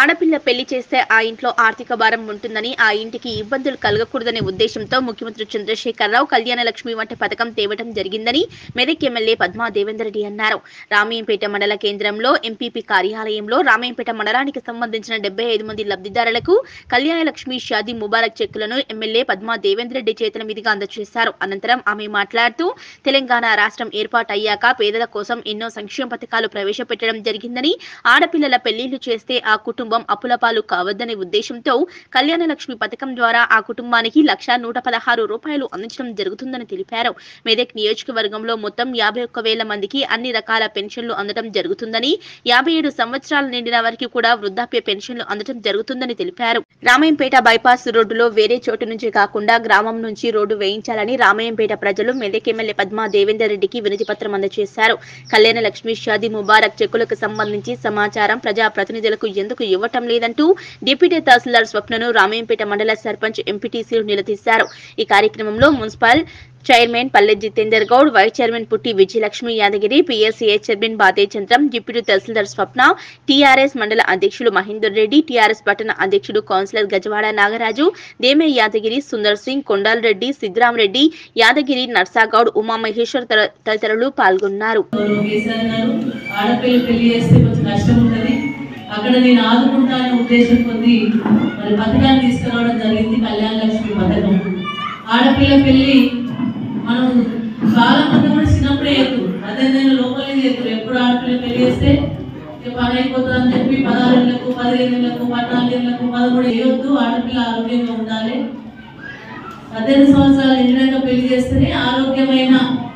ఆడపిల్ల పెళ్లి చేస్తే ఆ ఇంట్లో ఆర్థిక భారం ఉంటుందని ఆ ఇంటికి ఇబ్బందులు కలగకూడదనే ఉద్దేశంతో ముఖ్యమంత్రి చంద్రశేఖరరావు కళ్యాణ లక్ష్మి వంటి పథకం తేవడం జరిగిందని మెదక్ ఎమ్మెల్యే పద్మా దేవేందర్ రెడ్డి అన్నారు రామయ్యంపేట మండల కేంద్రంలో ఎంపీపీ కార్యాలయంలో రామయ్యంపేట మండలానికి సంబంధించిన డెబ్బై ఐదు మంది లబ్ధిదారులకు కళ్యాణ లక్ష్మి షాదీ ముబారక్ చెక్కులను ఎమ్మెల్యే పద్మా దేవేందర్ రెడ్డి చేతుల మీదుగా అందజేశారు అనంతరం ఆమె మాట్లాడుతూ తెలంగాణ రాష్ట్రం ఏర్పాటు అయ్యాక పేదల కోసం ఎన్నో సంక్షేమ పథకాలు ప్రవేశపెట్టడం జరిగిందని ఆడపిల్లల పెళ్లిళ్లు చేస్తే ఆ కుటుంబం అప్పుల పాలు కావద్దనే ఉద్దేశంతో కళ్యాణ లక్ష్మి పథకం ద్వారా ఆ కుటుంబానికి లక్ష నూట పదహారు రూపాయలు అందించడం జరుగుతుందని తెలిపారు మెదక్ నియోజకవర్గంలో మొత్తం యాభై ఒక్క వేల మందికి అన్ని రకాల పెన్షన్లు అందడం జరుగుతుందని యాభై ఏడు సంవత్సరాలు నిండిన వారికి కూడా వృద్ధాప్య పెన్షన్లు అందడం జరుగుతుందని తెలిపారు రామాయంపేట బైపాస్ రోడ్డులో వేరే చోటు నుంచి కాకుండా గ్రామం నుంచి రోడ్డు వేయించాలని రామాయంపేట ప్రజలు మెదక్ ఎమ్మెల్యే పద్మా దేవేందర్ రెడ్డికి వినతి పత్రం అందజేశారు కళ్యాణ లక్ష్మి షాదీ ముబారక్ చెక్కులకు సంబంధించి సమాచారం ప్రజా ప్రతినిధులకు ఎందుకు ఇవ్వటం లేదంటూ డిప్యూటీ తహసీల్దార్ స్వప్నను రామాయంపేట మండల సర్పంచ్ ఎంపీటీసీలు నిలదీశారు ఈ కార్యక్రమంలో మున్సిపల్ చైర్మన్ పల్లె జితేందర్ గౌడ్ వైస్ చైర్మన్ పుట్టి Vijayalakshmi Yadagiri PSCA chairman Bade Chandram deputy tahsildar Swapna TRS మండల అధ్యక్షులు మహేందర్ రెడ్డి టీఆర్ఎస్ పట్టణ అధ్యక్షుడు కౌన్సిలర్ గజవాడ నాగరాజు దేమే యాదగిరి సుందర్ సింగ్ కొండాల్ రెడ్డి సిద్రాం రెడ్డి యాదగిరి నర్సాగౌడ్ ఉమామహేశ్వర్ తర- తదితరులు పాల్గొన్నారు గౌరవ కేసీఆర్ గారు ఆడపిల్ల పెళ్లి చేస్తే కొంచెం కష్టం ఉంటుంది అక్కడ నేను ఆదుకుంటానే ఉద్దేశం కొద్ది మరి పథకాన్ని తీసుకురావడం జరిగింది కళ్యాణ లక్ష్మి పథకం ఆడపిల్ల పెళ్లి మనం చాలా మంది కూడా చిన్నప్పుడే చేస్తారు పద్దెనిమిది లోపలే చేస్తారు ఎప్పుడు ఆడపిల్ల పెళ్లి చేస్తే ఇక పని అయిపోతుంది అని చెప్పి పదహారు ఏళ్ళకు పదిహేను ఏళ్ళకు పద్నాలుగు ఏళ్ళకు పదమూడు వేయొద్దు ఆడపిల్ల ఆరోగ్యంగా ఉండాలి పద్దెనిమిది సంవత్సరాలు నిండినాక పెళ్లి చేస్తేనే ఆరోగ్యమైన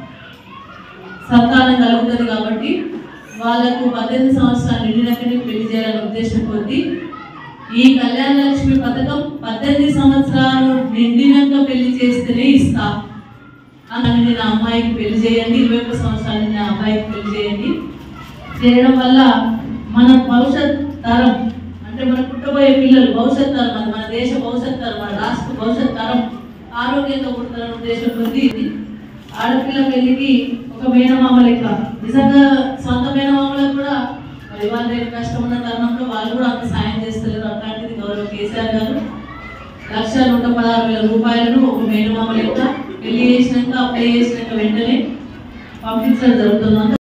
సంతానం కలుగుతుంది కాబట్టి వాళ్ళకు పద్దెనిమిది సంవత్సరాలు నిండినాకనే పెళ్లి చేయాలనే ఉద్దేశం కొద్ది ఈ కళ్యాణ లక్ష్మి పథకం పద్దెనిమిది సంవత్సరాలు నిండినాక పెళ్లి చేస్తేనే ఇస్తా అని నేను అమ్మాయికి పెళ్లి చేయండి ఇరవై ఒక్క సంవత్సరాలు నిండిన అబ్బాయికి పెళ్లి చేయండి చేయడం వల్ల మన భవిష్యత్ తరం అంటే మన పుట్టబోయే పిల్లలు భవిష్యత్ తరం మన మన దేశ భవిష్యత్ తరం మన రాష్ట్ర భవిష్యత్ తరం ఆరోగ్యంగా పుడతారనే ఉద్దేశం కొద్ది ఇది ఆడపిల్ల పెళ్లికి ఒక మేనమామ లెక్క నిజంగా సొంత మేనమామలకు కూడా మరి వాళ్ళ రేపు కష్టం ఉన్న తరుణంలో వాళ్ళు కూడా అంత సాయం చేస్తలేరు అట్లాంటిది గౌరవ కేసీఆర్ గారు లక్ష నూట పదహారు వేల రూపాయలను ఒక మేనమామ లెక్క పెళ్లి చేసినాక అప్లై చేసినాక వెంటనే పంపించడం జరుగుతుంది